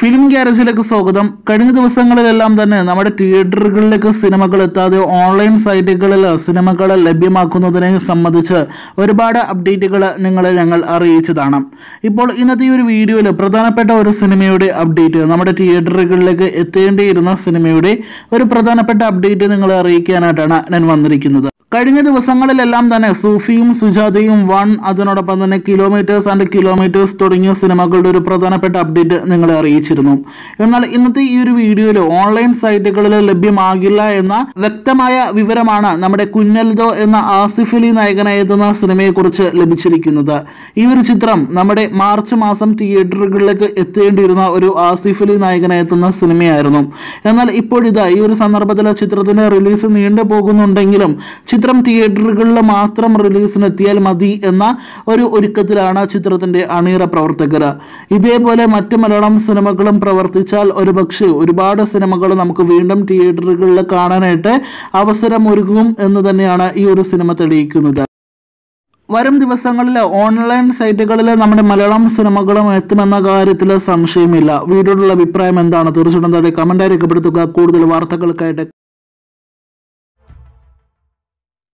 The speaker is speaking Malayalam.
ഫിലിം ഗ്യാരേജിലേക്ക് സ്വാഗതം കഴിഞ്ഞ ദിവസങ്ങളിലെല്ലാം തന്നെ നമ്മുടെ തിയേറ്ററുകളിലേക്ക് സിനിമകൾ എത്താതെ ഓൺലൈൻ സൈറ്റുകളിൽ സിനിമകൾ ലഭ്യമാക്കുന്നതിനെ സംബന്ധിച്ച് ഒരുപാട് അപ്ഡേറ്റുകൾ നിങ്ങളെ ഞങ്ങൾ അറിയിച്ചതാണ് ഇപ്പോൾ ഇന്നത്തെ ഈ ഒരു വീഡിയോയിൽ പ്രധാനപ്പെട്ട ഒരു സിനിമയുടെ അപ്ഡേറ്റ് നമ്മുടെ തിയേറ്ററുകളിലേക്ക് എത്തേണ്ടിയിരുന്ന സിനിമയുടെ ഒരു പ്രധാനപ്പെട്ട അപ്ഡേറ്റ് നിങ്ങളെ അറിയിക്കാനായിട്ടാണ് ഞാൻ വന്നിരിക്കുന്നത് കഴിഞ്ഞ ദിവസങ്ങളിലെല്ലാം തന്നെ സൂഫിയും സുജാതയും വൺ അതിനോടൊപ്പം തന്നെ കിലോമീറ്റേഴ്സ് ആൻഡ് കിലോമീറ്റേഴ്സ് തുടങ്ങിയ സിനിമകളുടെ ഒരു പ്രധാനപ്പെട്ട അപ്ഡേറ്റ് നിങ്ങളെ അറിയിച്ചിരുന്നു എന്നാൽ ഇന്നത്തെ ഈ ഒരു വീഡിയോയിൽ ഓൺലൈൻ സൈറ്റുകളിൽ ലഭ്യമാകില്ല എന്ന വ്യക്തമായ വിവരമാണ് നമ്മുടെ കുഞ്ഞൽദോ എന്ന ആസിഫ് അലി നായകനായി എത്തുന്ന സിനിമയെക്കുറിച്ച് ലഭിച്ചിരിക്കുന്നത് ഈ ഒരു ചിത്രം നമ്മുടെ മാർച്ച് മാസം തിയേറ്ററുകളിലേക്ക് എത്തേണ്ടിയിരുന്ന ഒരു ആസിഫ് അലി നായകനായി എത്തുന്ന സിനിമയായിരുന്നു എന്നാൽ ഇപ്പോഴിതാ ഈ ഒരു സന്ദർഭത്തിൽ ചിത്രത്തിന്റെ റിലീസ് നീണ്ടു പോകുന്നുണ്ടെങ്കിലും ചിത്രം തിയേറ്ററുകളിൽ മാത്രം റിലീസിന് എത്തിയാൽ മതി എന്ന ഒരു ഒരുക്കത്തിലാണ് ചിത്രത്തിന്റെ അണിയറ പ്രവർത്തകർ ഇതേപോലെ മറ്റു മലയാളം സിനിമകളും പ്രവർത്തിച്ചാൽ ഒരുപക്ഷെ ഒരുപാട് സിനിമകൾ നമുക്ക് വീണ്ടും തിയേറ്ററുകളിൽ കാണാനായിട്ട് അവസരം ഒരുക്കും എന്ന് തന്നെയാണ് ഈ ഒരു സിനിമ തെളിയിക്കുന്നത് വരും ദിവസങ്ങളിൽ ഓൺലൈൻ സൈറ്റുകളിൽ നമ്മുടെ മലയാളം സിനിമകളും എത്തുമെന്ന കാര്യത്തിൽ സംശയമില്ല വീഡിയോയുടെ അഭിപ്രായം എന്താണ് തീർച്ചയായിട്ടും താഴെ കമന്റായി രേഖപ്പെടുത്തുക കൂടുതൽ വാർത്തകൾക്കായിട്ട്